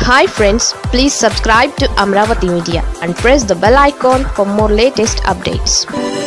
hi friends please subscribe to Amaravati media and press the bell icon for more latest updates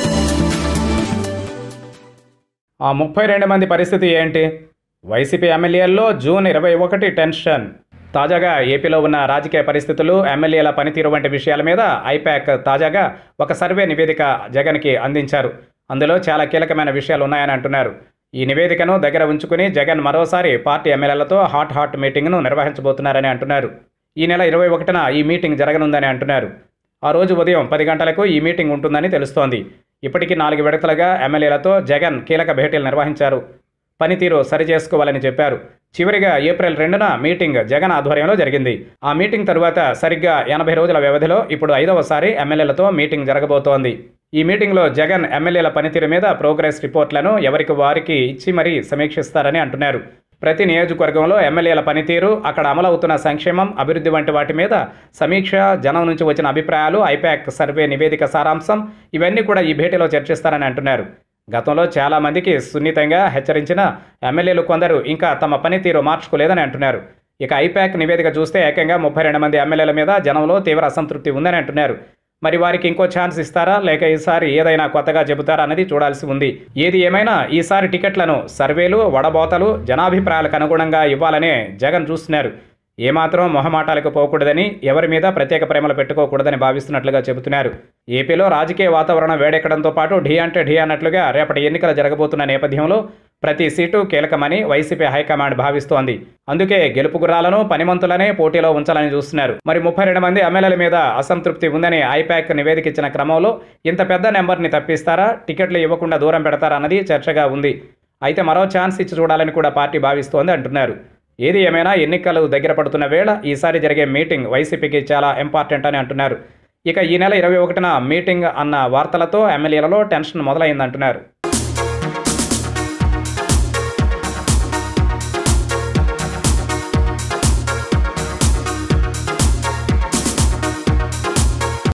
ఆ ముప్పై రెండు మంది పరిస్థితి ఏంటి వైసీపీ ఎమ్మెల్యేల్లో జూన్ ఇరవై ఒకటి టెన్షన్ తాజాగా ఏపీలో ఉన్న రాజకీయ పరిస్థితులు ఎమ్మెల్యేల పనితీరు వంటి విషయాల మీద ఐపాక్ తాజాగా ఒక సర్వే నివేదిక జగన్కి అందించారు అందులో చాలా కీలకమైన విషయాలు ఉన్నాయని అంటున్నారు ఈ నివేదికను దగ్గర ఉంచుకుని జగన్ మరోసారి పార్టీ ఎమ్మెల్యేలతో హాట్ హాట్ మీటింగ్ను నిర్వహించబోతున్నారని అంటున్నారు ఈ నెల ఇరవై ఒకటిన ఈ మీటింగ్ జరగనుందని అంటున్నారు ఆ రోజు ఉదయం పది గంటలకు ఈ మీటింగ్ ఉంటుందని తెలుస్తోంది ఇప్పటికీ నాలుగు విడతలుగా ఎమ్మెల్యేలతో జగన్ కీలక భేటీలు నిర్వహించారు పనితీరు సరిచేసుకోవాలని చెప్పారు చివరిగా ఏప్రిల్ రెండున మీటింగ్ జగన్ ఆధ్వర్యంలో జరిగింది ఆ మీటింగ్ తరువాత సరిగ్గా ఎనభై రోజుల వ్యవధిలో ఇప్పుడు ఐదవసారి ఎమ్మెల్యేలతో మీటింగ్ జరగబోతోంది ఈ మీటింగ్లో జగన్ ఎమ్మెల్యేల పనితీరు మీద ప్రోగ్రెస్ రిపోర్ట్లను ఎవరికి వారికి ఇచ్చి మరీ సమీక్షిస్తారని అంటున్నారు ప్రతి నియోజకవర్గంలో ఎమ్మెల్యేల పనితీరు అక్కడ అమలవుతున్న సంక్షేమం అభివృద్ధి వంటి వాటి మీద సమీక్ష జనం నుంచి వచ్చిన అభిప్రాయాలు ఐపాక్ సర్వే నివేదిక సారాంశం ఇవన్నీ కూడా ఈ భేటీలో చర్చిస్తారని అంటున్నారు గతంలో చాలా మందికి సున్నితంగా హెచ్చరించిన ఎమ్మెల్యేలు కొందరు ఇంకా తమ పనితీరు మార్చుకోలేదని అంటున్నారు ఇక ఐపాక్ నివేదిక చూస్తే ఏకంగా ముప్పై రెండు మంది ఎమ్మెల్యేల మీద జనంలో తీవ్ర అసంతృప్తి ఉందని అంటున్నారు మరి వారికి ఇంకో ఛాన్స్ ఇస్తారా లేక ఈసారి ఏదైనా కొత్తగా చెబుతారా అన్నది చూడాల్సి ఉంది ఏది ఏమైనా ఈసారి టికెట్లను సర్వేలు వడబోతలు జనాభిప్రాయాలకు అనుగుణంగా ఇవ్వాలనే జగన్ చూస్తున్నారు ఏమాత్రం మొహమాటాలకు పోకూడదని ఎవరి మీద ప్రత్యేక ప్రేమలు పెట్టుకోకూడదని భావిస్తున్నట్లుగా చెబుతున్నారు ఏపీలో రాజకీయ వాతావరణం వేడెక్కడంతో పాటు ఢీ అంటే ఢీ అన్నట్లుగా రేపటి ఎన్నికలు జరగబోతున్న నేపథ్యంలో ప్రతి సీటు కీలకమని వైసీపీ హైకమాండ్ భావిస్తోంది అందుకే గెలుపు గుర్రాలను పనిమంతులనే పోటీలో ఉంచాలని చూస్తున్నారు మరి ముప్పై రెండు మంది ఎమ్మెల్యేల మీద అసంతృప్తి ఉందని ఐపాక్ నివేదిక ఇచ్చిన క్రమంలో ఇంత పెద్ద నెంబర్ని తప్పిస్తారా టికెట్లు ఇవ్వకుండా దూరం పెడతారా అన్నది చర్చగా ఉంది అయితే మరో ఛాన్స్ ఇచ్చి చూడాలని కూడా పార్టీ భావిస్తోంది అంటున్నారు ఏది ఏమైనా ఎన్నికలు దగ్గర పడుతున్న వేళ ఈసారి జరిగే మీటింగ్ వైసీపీకి చాలా ఇంపార్టెంట్ అని అంటున్నారు ఇక ఈ నెల ఇరవై ఒకటిన మీటింగ్ అన్న వార్తలతో ఎమ్మెల్యేలలో టెన్షన్ మొదలైందంటున్నారు